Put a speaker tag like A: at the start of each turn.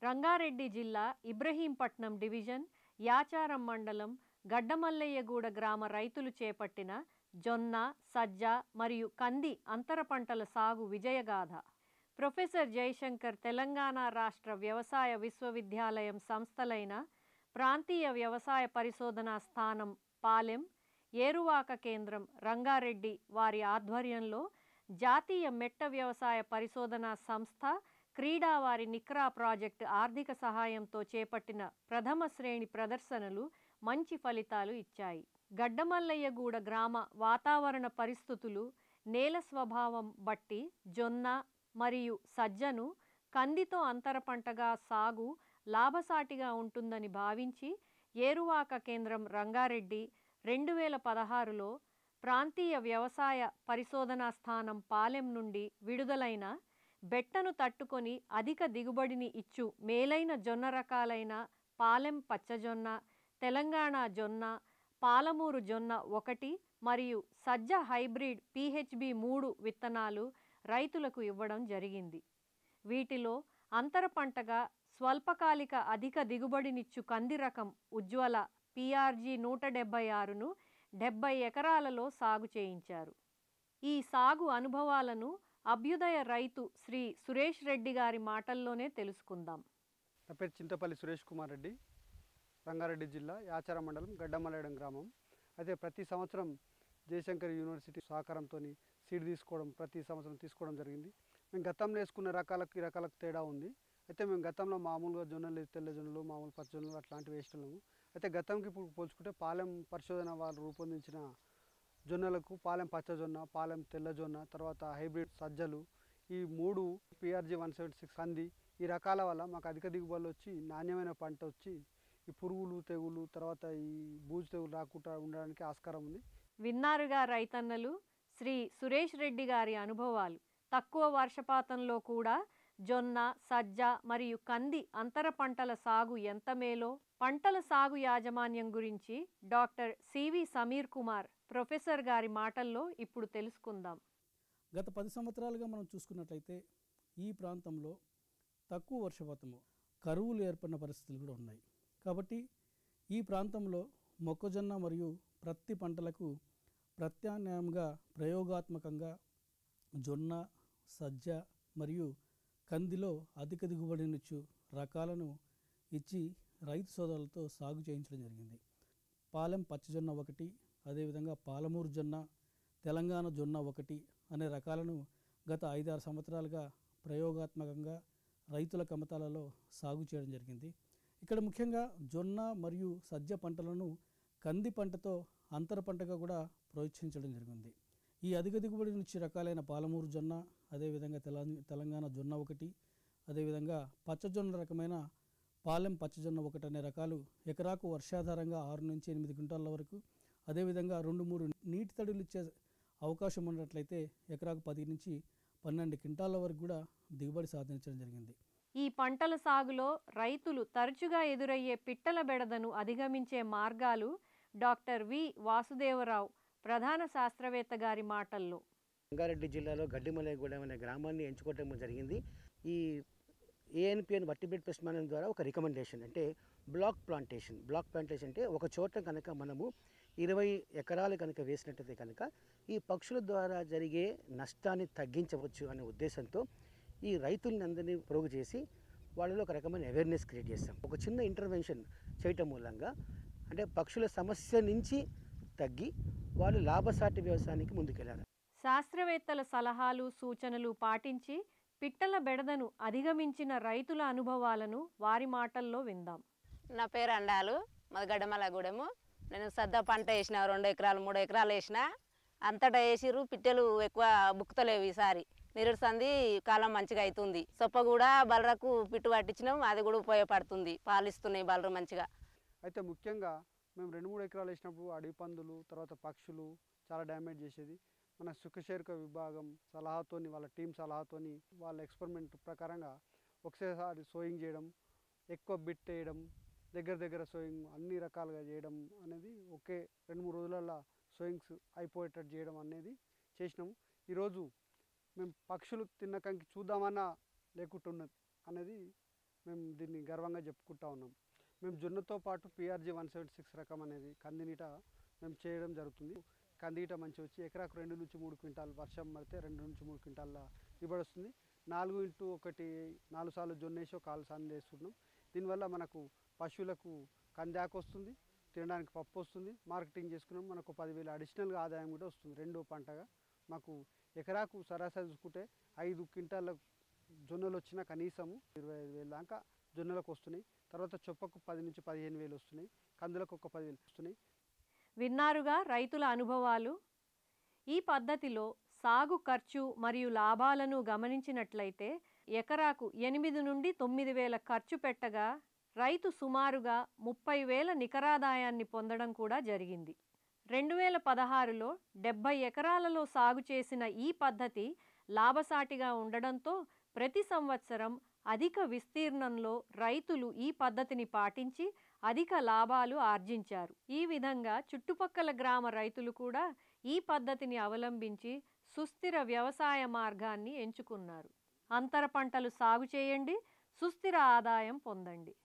A: రంగారెడ్డి జిల్లా ఇబ్రహీంపట్నం డివిజన్ యాచారం మండలం గడ్డమల్లయ్యగూడ గ్రామ రైతులు చేపట్టిన జొన్న సజ్జ మరియు కంది అంతర పంటల సాగు విజయగాథ ప్రొఫెసర్ జయశంకర్ తెలంగాణ రాష్ట్ర వ్యవసాయ విశ్వవిద్యాలయం సంస్థలైన ప్రాంతీయ వ్యవసాయ పరిశోధనా స్థానం పాలెం ఏరువాక కేంద్రం రంగారెడ్డి వారి ఆధ్వర్యంలో జాతీయ మెట్ట వ్యవసాయ పరిశోధనా సంస్థ క్రీడా వారి నిక్రా ప్రాజెక్టు ఆర్థిక సహాయంతో చేపట్టిన ప్రథమ శ్రేణి ప్రదర్శనలు మంచి ఫలితాలు ఇచ్చాయి గడ్డమల్లయ్యగూడ గ్రామ వాతావరణ పరిస్థితులు నేల స్వభావం బట్టి జొన్న మరియు సజ్జను కందితో అంతర పంటగా సాగు లాభసాటిగా ఉంటుందని భావించి ఏరువాక కేంద్రం రంగారెడ్డి రెండు వేల పదహారులో ప్రాంతీయ వ్యవసాయ పరిశోధనా స్థానం పాలెం నుండి విడుదలైన బెట్టను తట్టుకొని అధిక దిగుబడిని ఇచ్చు మేలైన జొన్న రకాలైన పాలెం పచ్చజొన్న తెలంగాణ జొన్న పాలమూరు జొన్న ఒకటి మరియు సజ్జ హైబ్రిడ్ పిహెచ్బి మూడు విత్తనాలు రైతులకు ఇవ్వడం జరిగింది వీటిలో అంతర పంటగా స్వల్పకాలిక అధిక దిగుబడినిచ్చు కంది రకం ఉజ్వల పిఆర్జీ నూట డెబ్బై ఆరును డెబ్బై ఎకరాలలో సాగు చేయించారు ఈ సాగు అనుభవాలను అభ్యుదయ రైతు శ్రీ సురేష్ రెడ్డి గారి మాటల్లోనే తెలుసుకుందాం
B: నా పేరు చింతపల్లి సురేష్ కుమార్ రెడ్డి రంగారెడ్డి జిల్లా యాచార మండలం గడ్డమల్లడం గ్రామం అయితే ప్రతి సంవత్సరం జయశంకర్ యూనివర్సిటీ సహకారంతో సీడ్ తీసుకోవడం ప్రతి సంవత్సరం తీసుకోవడం జరిగింది మేము గతంలో వేసుకున్న రకాలకు ఈ రకాలకు తేడా ఉంది అయితే మేము గతంలో మామూలుగా జొన్నలు తెల్ల జొన్నలు మామూలు పచ్చ జొన్నలు అట్లాంటివి వేస్తున్నాము అయితే గతంకి ఇప్పుడు పోల్చుకుంటే పాలెం పరిశోధన వాళ్ళు రూపొందించిన జొన్నలకు పాలెం పచ్చజొన్న పాలెం తెల్ల జొన్న తర్వాత హైబ్రిడ్ సజ్జలు ఈ మూడు పిఆర్జీ వన్ సెవెంటీ సిక్స్ అంది ఈ రకాల వల్ల మాకు అధిక దిగుబడులు వచ్చి నాణ్యమైన పంట వచ్చి ఈ పురుగులు తెగులు తర్వాత ఈ బూజు తెగులు రాకుండా ఉండడానికి ఆస్కారం ఉంది
A: విన్నారుగా రైతన్నలు శ్రీ సురేష్ రెడ్డి గారి అనుభవాలు తక్కువ వర్షపాతంలో కూడా జొన్న సజ్జ మరియు కంది అంతర పంటల సాగు ఎంత మేలో పంటల సాగు యాజమాన్యం గురించి doctor CV Sameer Kumar professor గారి మాటల్లో ఇప్పుడు తెలుసుకుందాం
C: గత పది సంవత్సరాలుగా మనం చూసుకున్నట్లయితే ఈ ప్రాంతంలో తక్కువ వర్షపాతము కరువులు ఏర్పడిన పరిస్థితులు కూడా ఉన్నాయి కాబట్టి ఈ ప్రాంతంలో మొక్కజొన్న మరియు ప్రత్తి పంటలకు ప్రత్యామ్నాయంగా ప్రయోగాత్మకంగా జొన్న సజ్జ మరియు కందిలో అధిక దిగుబడినిచ్చు రకాలను ఇచ్చి రైతు సోదరులతో సాగు చేయించడం జరిగింది పాలెం పచ్చజొన్న ఒకటి అదేవిధంగా పాలమూరు జొన్న తెలంగాణ జొన్న ఒకటి అనే రకాలను గత ఐదారు సంవత్సరాలుగా ప్రయోగాత్మకంగా రైతుల కమతాలలో సాగు చేయడం జరిగింది ఇక్కడ ముఖ్యంగా జొన్న మరియు సజ్జ పంటలను కంది పంటతో అంతర పంటగా కూడా ప్రోత్సహించడం జరిగింది ఈ అధిక దిగుబడి నుంచి రకాలైన పాలమూరు జొన్న అదేవిధంగా తెలంగాణ తెలంగాణ జొన్న ఒకటి అదేవిధంగా పచ్చజొన్న రకమైన పాలెం పచ్చజొన్న ఒకటి అనే రకాలు ఎకరాకు వర్షాధారంగా ఆరు నుంచి ఎనిమిది క్వింటాల వరకు అదేవిధంగా రెండు మూడు నీటి తడులు ఇచ్చే అవకాశం ఉన్నట్లయితే ఎకరాకు పది నుంచి పన్నెండు క్వింటాల వరకు కూడా దిగుబడి సాధించడం జరిగింది
A: ఈ పంటల సాగులో రైతులు తరచుగా ఎదురయ్యే పిట్టల బెడదను అధిగమించే మార్గాలు డాక్టర్ వి వాసుదేవరావు ప్రధాన శాస్త్రవేత్త గారి మాటల్లో
D: రంగారెడ్డి జిల్లాలో గడ్డిమలయగూడెం అనే గ్రామాన్ని ఎంచుకోవడం జరిగింది ఈ ఏఎన్పిఎన్ వర్టిబ్రేట్ పెస్ట్ మేనేజ్మెంట్ ద్వారా ఒక రికమెండేషన్ అంటే బ్లాక్ ప్లాంటేషన్ బ్లాక్ ప్లాంటేషన్ అంటే ఒక చోట కనుక మనము ఇరవై ఎకరాలు కనుక వేసినట్టయితే కనుక ఈ పక్షుల ద్వారా జరిగే నష్టాన్ని తగ్గించవచ్చు అనే ఉద్దేశంతో ఈ రైతుల్ని అందరినీ పొరుగు చేసి వాళ్ళలో ఒక రకమైన అవేర్నెస్ క్రియేట్ చేస్తాం ఒక చిన్న ఇంటర్వెన్షన్ చేయటం మూలంగా అంటే పక్షుల సమస్య నుంచి తగ్గి వాళ్ళు లాభసాటి వ్యవసాయానికి ముందుకెళ్ళారు
A: శాస్త్రవేత్తల సలహాలు సూచనలు పాటించి పిట్టల బెడదను అధిగమించిన రైతుల అనుభవాలను వారి మాటల్లో విందాం
E: నా పేరు అండాలు మాది గడ్డమల్లగూడెము నేను సద్ద పంట వేసిన రెండు ఎకరాలు మూడు ఎకరాలు వేసిన అంతటా వేసిర్రు పిట్టెలు ఎక్కువ బుక్కుతలేవు ఈసారి నిరుడు సంది కాలం మంచిగా అవుతుంది సొప్ప కూడా బలరకు పిట్టు పట్టించినాం అది కూడా ఉపయోగపడుతుంది పాలు ఇస్తున్నాయి బలరు మంచిగా
B: అయితే ముఖ్యంగా మేము రెండు మూడు ఎకరాలు వేసినప్పుడు అడవి పందులు తర్వాత పక్షులు చాలా డ్యామేజ్ చేసేది మన సుఖశేర్క విభాగం సలహాతోని వాళ్ళ టీం సలహాతోని వాళ్ళ ఎక్స్పెరిమెంట్ ప్రకారంగా ఒకసారి సోయింగ్ చేయడం ఎక్కువ బిట్ వేయడం దగ్గర దగ్గర సోయింగ్ అన్ని రకాలుగా చేయడం అనేది ఒకే రెండు మూడు రోజులలో సోయింగ్స్ అయిపోయేటట్టు చేయడం అనేది చేసినాము ఈరోజు మేము పక్షులు తిన్నకంకి చూద్దామన్నా లేకుంటున్నది అనేది మేము దీన్ని గర్వంగా చెప్పుకుంటా ఉన్నాం మేము జొన్నతో పాటు పిఆర్జీ వన్ సెవెంటీ సిక్స్ రకం అనేది కందినీట మేము చేయడం జరుగుతుంది కందినీట మంచి వచ్చి ఎకరాకు రెండు నుంచి మూడు క్వింటాల్ వర్షం పడితే రెండు నుంచి మూడు క్వింటాల దిగుబడి వస్తుంది నాలుగు ఇంటూ ఒకటి నాలుగు సార్లు జొన్న వేసి ఒక కాలు సార్లు వేస్తున్నాం దీనివల్ల మనకు పశువులకు కందాకు వస్తుంది తినడానికి పప్పు వస్తుంది మార్కెటింగ్ చేసుకున్నాం మనకు పదివేలు అడిషనల్గా ఆదాయం కూడా వస్తుంది రెండో పంటగా మాకు ఎకరాకు సరాసరి చూసుకుంటే ఐదు క్వింటాల జొన్నలు వచ్చినా కనీసము ఇరవై ఐదు వేల దాకా జొన్నలకు వస్తున్నాయి తర్వాత చొప్పకు పది నుంచి పదిహేను వేలు వస్తున్నాయి కందులకు ఒక పదివేలు వస్తున్నాయి
A: విన్నారుగా రైతుల అనుభవాలు ఈ పద్ధతిలో సాగు ఖర్చు మరియు లాభాలను గమనించినట్లయితే ఎకరాకు ఎనిమిది నుండి తొమ్మిది వేల ఖర్చు పెట్టగా రైతు సుమారుగా ముప్పై వేల నికరాదాయాన్ని పొందడం కూడా జరిగింది రెండు వేల పదహారులో డెబ్బై ఎకరాలలో సాగు చేసిన ఈ పద్ధతి లాభసాటిగా ఉండడంతో ప్రతి సంవత్సరం అధిక విస్తీర్ణంలో రైతులు ఈ పద్ధతిని పాటించి అధిక లాభాలు ఆర్జించారు ఈ విధంగా చుట్టుపక్కల గ్రామ రైతులు కూడా ఈ పద్ధతిని అవలంబించి సుస్థిర వ్యవసాయ మార్గాన్ని ఎంచుకున్నారు అంతర పంటలు సాగు చేయండి సుస్థిర ఆదాయం పొందండి